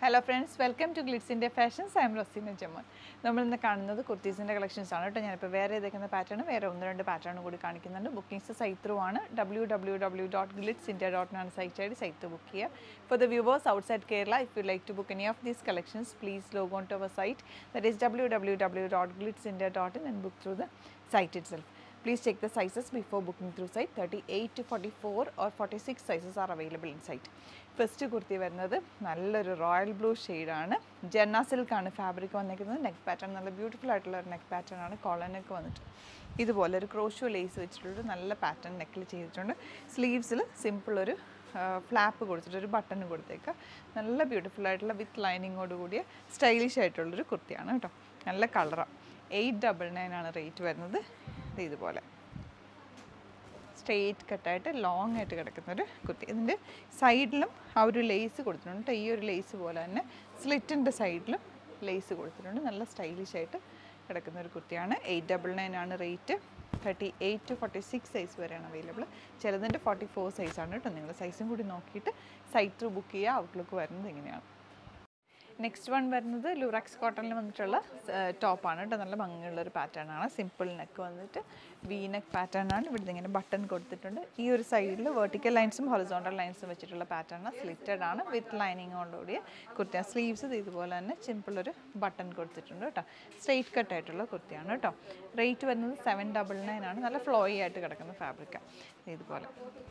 Hello friends welcome to Glitz India fashions I'm Raseena Jamman നമ്മൾ ഇന്ന് കാണുന്നത് കുർത്തീസിൻ്റെ കളക്ഷൻസ് ആണ് കേട്ടോ ഞാനിപ്പോൾ വേറെ ഏതൊക്കെ പാറ്റേൺ വേറെ ഒന്ന് രണ്ട് പാറ്റേൺ കൂടി കാണിക്കുന്നുണ്ട് ബുക്കിംഗ്സ് സൈറ്റ് ത്രൂ ആണ് W W W dot Glitz India dot ആണ് സൈറ്റ് ആയിട്ട് സൈറ്റ് ബുക്ക് ചെയ്യുക for the viewers outside Kerala if you like to book any of these collections please log on to our site that is W W W dot Glitz India dot in and book through the site itself Please check the sizes before booking through site. 38 to 44 or 46 sizes are available in site. First kurti വരുന്നത് നല്ലൊരു royal blue ഷെയ്ഡാണ് ജെന്ന സിൽക്കാണ് fabric വന്നിരിക്കുന്നത് neck pattern നല്ല beautiful ആയിട്ടുള്ള ഒരു neck pattern ആണ് കോളർ നെക്ക് വന്നിട്ട് ഇതുപോലെ ഒരു ക്രോഷോ ലേസ് വെച്ചിട്ടൊരു നല്ല പാറ്റേൺ നെക്കിൽ ചെയ്തിട്ടുണ്ട് സ്ലീവ്സിൽ സിമ്പിൾ ഒരു ഫ്ലാപ്പ് കൊടുത്തിട്ട് ഒരു ബട്ടൺ കൊടുത്തേക്കുക നല്ല ബ്യൂട്ടിഫുൾ ആയിട്ടുള്ള വിത്ത് ലൈനിങ്ങോട് കൂടിയ സ്റ്റൈലിഷ് ആയിട്ടുള്ളൊരു കുർത്തിയാണ് കേട്ടോ നല്ല കളറാണ് എയ്റ്റ് ഡബിൾ നയൻ ആണ് റേറ്റ് വരുന്നത് ഇത് ഇതുപോലെ സ്ട്രെയിറ്റ് കട്ടായിട്ട് ലോങ് ആയിട്ട് കിടക്കുന്ന ഒരു കുർത്തി ഇതിൻ്റെ സൈഡിലും ആ ഒരു ലേസ് കൊടുത്തിട്ടുണ്ട് കേട്ടോ. ഈ ഒരു ലേസ് പോലെ തന്നെ സ്ലിറ്റിൻ്റെ സൈഡിലും ലേസ് കൊടുത്തിട്ടുണ്ട് നല്ല സ്റ്റൈലിഷ് ആയിട്ട് കിടക്കുന്ന ഒരു കുർത്തിയാണ് എയ്റ്റ് ഡബിൾ നയൻ ആണ് rate thirty eight to forty six size വരെയാണ് അവൈലബിൾ ചിലതിൻ്റെ ഫോർട്ടി ഫോർ സൈസാണ് കേട്ടോ നിങ്ങൾ സൈസും കൂടി നോക്കിയിട്ട് സൈറ്റ് ത്രൂ ബുക്ക് ചെയ്യുക ഔട്ട്ലുക്ക് വരുന്നത് ഇങ്ങനെയാണ് നെക്സ്റ്റ് വൺ വരുന്നത് ലൂറാക്സ് കോട്ടണിൽ വന്നിട്ടുള്ള ടോപ്പാണ് കേട്ടോ നല്ല ഭംഗിയുള്ള ഒരു പാറ്റേൺ ആണ് സിമ്പിൾ നെക്ക് വന്നിട്ട് വി നെക്ക് പാറ്റേൺ ആണ് ഇവിടെ ഇങ്ങനെ ബട്ടൺ കൊടുത്തിട്ടുണ്ട് ഈ ഒരു സൈഡിൽ വെർട്ടിക്കൽ ലൈൻസും ഹൊറിസോണ്ടൽ ലൈൻസും വെച്ചിട്ടുള്ള പാറ്റേൺ സ്ലിറ്റഡ് ആണ് വിത്ത് ലൈനിങ്ങോടുകൂടിയ കുർത്തി കുർത്തിയ സ്ലീവ്സ് ഇതുപോലെ തന്നെ സിമ്പിൾ ഒരു ബട്ടൺ കൊടുത്തിട്ടുണ്ട് കേട്ടോ സ്ട്രെയിറ്റ് കട്ട് ആയിട്ടുള്ള കുർത്തിയാണ് കേട്ടോ റേറ്റ് വരുന്നത് സെവൻ ഡബിൾ നയൻ ആണ് നല്ല ഫ്ലോയി ആയിട്ട് കിടക്കുന്ന ഫാബ്രിക്കാണ് ഇതുപോലെ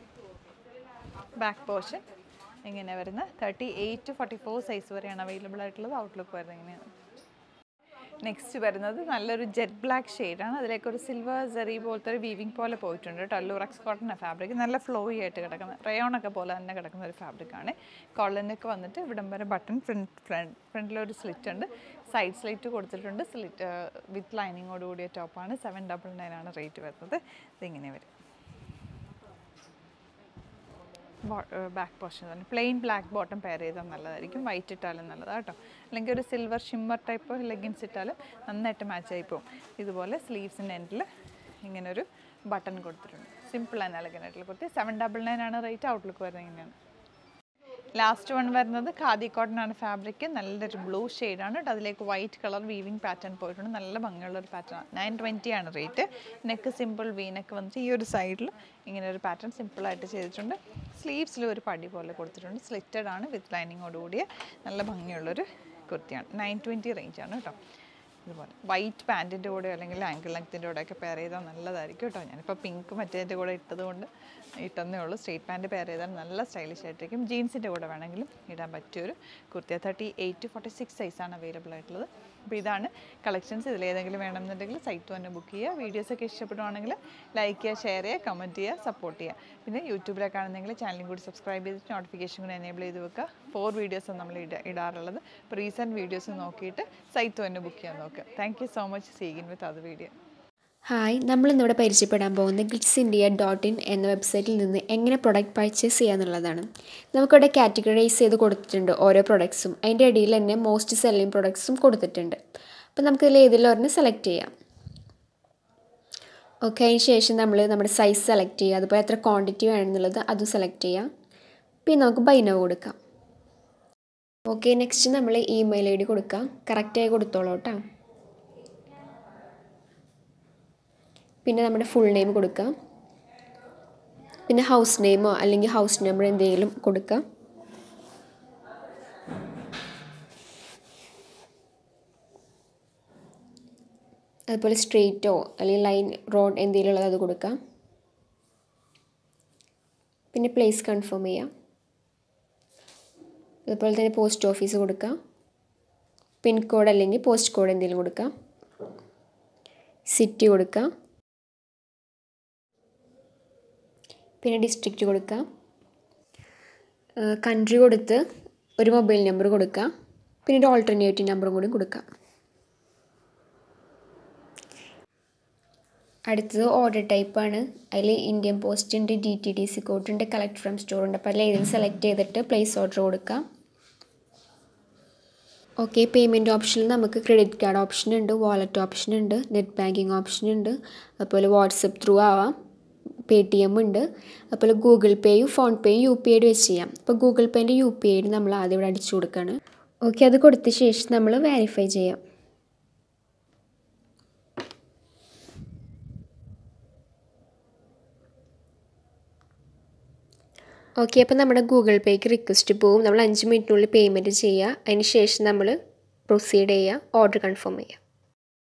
ബാക്ക് പോർഷൻ ഇങ്ങനെ വരുന്ന thirty eight to forty four size വരെയാണ് അവൈലബിൾ ആയിട്ടുള്ളത് ഔട്ട്ലുക്ക് വരുന്നത് ഇങ്ങനെയാണ് നെക്സ്റ്റ് വരുന്നത് നല്ലൊരു ജെറ്റ് ബ്ലാക്ക് ഷെയ്ഡാണ് അതിലേക്ക് ഒരു സിൽവർ സെറി പോലത്തെ ഒരു വീവിങ് പോലെ പോയിട്ടുണ്ട് കേട്ടോ ലൂറക്സ് കോട്ടൺ ഫാബ്രിക് നല്ല ഫ്ലോയി ആയിട്ട് കിടക്കുന്ന റയോണൊക്കെ പോലെ തന്നെ കിടക്കുന്ന ഒരു ഫാബ്രിക്കാണ് കോളനൊക്കെ വന്നിട്ട് ഇവിടം വരെ ബട്ടൺ ഫ്രണ്ട് ഫ്രണ്ട് ഫ്രണ്ടിലൊരു സ്ലിറ്റ് ഉണ്ട് സൈഡ് സ്ലിറ്റ് കൊടുത്തിട്ടുണ്ട് സ്ലിറ്റ് വിത്ത് ലൈനിങ്ങോട് കൂടിയ ടോപ്പാണ് സെവൻ ഡബിൾ നയൻ ആണ് റേറ്റ് വരുന്നത് ഇതിങ്ങനെ വരും ബാക്ക് പോർഷൻ തന്നെ പ്ലെയിൻ ബ്ലാക്ക് ബോട്ടം പെയർ ചെയ്താൽ നല്ലതായിരിക്കും വൈറ്റ് ഇട്ടാലും നല്ലതാണ് കേട്ടോ അല്ലെങ്കിൽ ഒരു സിൽവർ ഷിമ്മർ ടൈപ്പ് ലെഗിൻസ് ഇട്ടാലും നന്നായിട്ട് മാച്ച് ആയി പോകും ഇതുപോലെ സ്ലീവ്സിൻ്റെ എൻഡിൽ ഇങ്ങനെ ഒരു ബട്ടൺ കൊടുത്തിട്ടുണ്ട് സിമ്പിൾ ആൻഡ് എലഗൻ ആയിട്ടുള്ള കുർത്തി സെവൻ ഡബിൾ നയൻ ആണ് റേറ്റ് ഔട്ട്ലുക്ക് വരുന്നത് ഇങ്ങനെയാണ് ലാസ്റ്റ് വൺ വരുന്നത് ഖാദി കോട്ടൺ ആണ് ഫാബ്രിക് നല്ലൊരു ബ്ലൂ ഷെയ്ഡാണ് കേട്ടോ അതിലേക്ക് വൈറ്റ് കളർ വീവിങ് പാറ്റേൺ പോയിട്ടുണ്ട് നല്ല ഭംഗിയുള്ള ഒരു പാറ്റേൺ നയൻ ട്വൻറ്റി ആണ് rate neck simple V neck വന്നിട്ട് ഈ ഒരു സൈഡിൽ ഇങ്ങനെ ഒരു പാറ്റേൺ സിമ്പിളായിട്ട് ചെയ്തിട്ടുണ്ട് സ്ലീവ്സിൽ ഒരു പടി പോലെ കൊടുത്തിട്ടുണ്ട് സ്ലിറ്റഡ് ആണ് വിത്ത് ലൈനിങ്ങോട് കൂടിയ നല്ല ഭംഗിയുള്ളൊരു കുർത്തിയാണ് നയൻ ട്വൻറ്റി റേഞ്ചാണ് കേട്ടോ ഇതുപോലെ വൈറ്റ് പാൻറ്റിൻ്റെ കൂടെ അല്ലെങ്കിൽ ആങ്കിൾ ലെങ്ത്തിൻ്റെ കൂടെ ഒക്കെ പെയർ ചെയ്താൽ നല്ലതായിരിക്കും കേട്ടോ ഞാനിപ്പോൾ പിങ്ക് മറ്റേതിൻ്റെ കൂടെ ഇട്ടത് കൊണ്ട് ഇട്ടെന്നേ ഉള്ളൂ സ്ട്രേറ്റ് പാൻറ്റ് പെയർ ചെയ്താൽ നല്ല സ്റ്റൈലിഷ് ആയിട്ടിരിക്കും ജീൻസിൻ്റെ കൂടെ വേണമെങ്കിലും ഇടാൻ പറ്റിയൊരു കുർത്തിയ thirty eight to forty six സൈസാണ് അവൈലബിൾ ആയിട്ടുള്ളത് അപ്പോൾ ഇതാണ് കളക്ഷൻസ് ഇതിലേതെങ്കിലും വേണമെന്നുണ്ടെങ്കിൽ സൈറ്റ് തന്നെ ബുക്ക് ചെയ്യുക വീഡിയോസൊക്കെ ഇഷ്ടപ്പെടുവാണെങ്കിൽ ലൈക്ക് ചെയ്യുക ഷെയർ ചെയ്യുക കമൻറ്റ് ചെയ്യുക സപ്പോർട്ട് ചെയ്യുക പിന്നെ യൂട്യൂബിലൊക്കെ ആണെന്നെങ്കിൽ ചാനലും കൂടി സബ്സ്ക്രൈബ് ചെയ്തിട്ട് നോട്ടിഫിക്കേഷൻ കൂടി എനേബിൾ ചെയ്ത് വെക്കുക ഫോർ വീഡിയോസാണ് നമ്മൾ ഇട ഇടാറുള്ളത് അപ്പോൾ റീസെൻറ്റ് വീഡിയോസ് നോക്കിയിട്ട് സൈറ്റ് തന്നെ ബുക്ക് ചെയ്യാൻ നോക്കുക താങ്ക് യു സോ മച്ച് സീഗിൻ വിത്ത് അത് വീഡിയോ ഹായ് നമ്മളിന്നിവിടെ പരിചയപ്പെടാൻ പോകുന്നത് ഗ്ലിറ്റ്സ് ഇന്ത്യ ഡോട്ട് ഇൻ എന്ന വെബ്സൈറ്റിൽ നിന്ന് എങ്ങനെ പ്രൊഡക്റ്റ് പർച്ചേസ് ചെയ്യാന്നുള്ളതാണ് നമുക്കിവിടെ കാറ്റഗറൈസ് ചെയ്ത് കൊടുത്തിട്ടുണ്ട് ഓരോ പ്രൊഡക്ട്സും അതിൻ്റെ ഇടയിൽ തന്നെ മോസ്റ്റ് സെല്ലിംഗ് പ്രൊഡക്ട്സും കൊടുത്തിട്ടുണ്ട് അപ്പോൾ നമുക്കിതിൽ ഏതെങ്കിലും ഒരെണ്ണം സെലക്ട് ചെയ്യാം ഓക്കെ അതിന് ശേഷം നമ്മൾ നമ്മുടെ സൈസ് സെലക്ട് ചെയ്യുക അതുപോലെ എത്ര ക്വാണ്ടിറ്റി വേണമെന്നുള്ളത് അതും സെലക്ട് ചെയ്യാം പിന്നെ നമുക്ക് ബൈനോ കൊടുക്കാം ഓക്കെ നെക്സ്റ്റ് നമ്മൾ ഇമെയിൽ ഐ ഡി കൊടുക്കാം കറക്റ്റായി കൊടുത്തോളൂ കേട്ടോ പിന്നെ നമ്മുടെ ഫുൾ നെയിം കൊടുക്കാം പിന്നെ ഹൗസ് നെയിമോ അല്ലെങ്കിൽ ഹൗസ് നമ്പർ എന്തെങ്കിലും കൊടുക്കാം അതുപോലെ സ്ട്രീറ്റോ അല്ലെങ്കിൽ ലൈൻ റോഡ് എന്തെങ്കിലും ഉള്ളത് അത് കൊടുക്കാം പിന്നെ പ്ലേസ് കൺഫേം ചെയ്യാം അതുപോലെ തന്നെ പോസ്റ്റ് ഓഫീസ് കൊടുക്കാം പിൻകോഡ് അല്ലെങ്കിൽ പോസ്റ്റ് കോഡ് എന്തെങ്കിലും കൊടുക്കാം സിറ്റി കൊടുക്കാം പിന്നെ ഡിസ്ട്രിക്റ്റ് കൊടുക്കാം കൺട്രി കൊടുത്ത് ഒരു മൊബൈൽ നമ്പർ കൊടുക്കാം പിന്നെ ഒരു ഓൾട്ടർനേറ്റീവ് നമ്പറും കൂടി കൊടുക്കാം അടുത്തത് ഓർഡർ ടൈപ്പാണ് അതിൽ ഇന്ത്യൻ പോസ്റ്റ് ഉണ്ട് D T D C code ഉണ്ട് കളക്ട് ഫ്രം സ്റ്റോർ ഉണ്ട് അപ്പോൾ അതിൽ ഏതെങ്കിലും സെലക്ട് ചെയ്തിട്ട് പ്ലേസ് ഓർഡർ കൊടുക്കാം ഓക്കെ പേയ്മെൻറ്റ് ഓപ്ഷനിൽ നമുക്ക് ക്രെഡിറ്റ് കാർഡ് ഓപ്ഷൻ ഉണ്ട് വാലറ്റ് ഓപ്ഷൻ ഉണ്ട് നെറ്റ് ബാങ്കിങ് ഓപ്ഷൻ ഉണ്ട് അതുപോലെ വാട്സപ്പ് ത്രൂ ആവാം പേ ടി എം ഉണ്ട് അതുപോലെ ഗൂഗിൾ പേയും ഫോൺ പേയും യു പി ഐ വെച്ച് ചെയ്യാം അപ്പോൾ ഗൂഗിൾ പേൻ്റെ യു പി ഐ നമ്മൾ ആദ്യം ഇവിടെ അടിച്ചു കൊടുക്കുകയാണ് ഓക്കെ അത് കൊടുത്ത ശേഷം നമ്മൾ വെരിഫൈ ചെയ്യാം ഓക്കെ അപ്പോൾ നമ്മുടെ ഗൂഗിൾ പേക്ക് റിക്വസ്റ്റ് പോകും നമ്മൾ അഞ്ച് മിനിറ്റിനുള്ളിൽ പേയ്മെൻറ്റ് ചെയ്യുക അതിന് ശേഷം നമ്മൾ പ്രൊസീഡ് ചെയ്യുക ഓർഡർ കൺഫേം ചെയ്യുക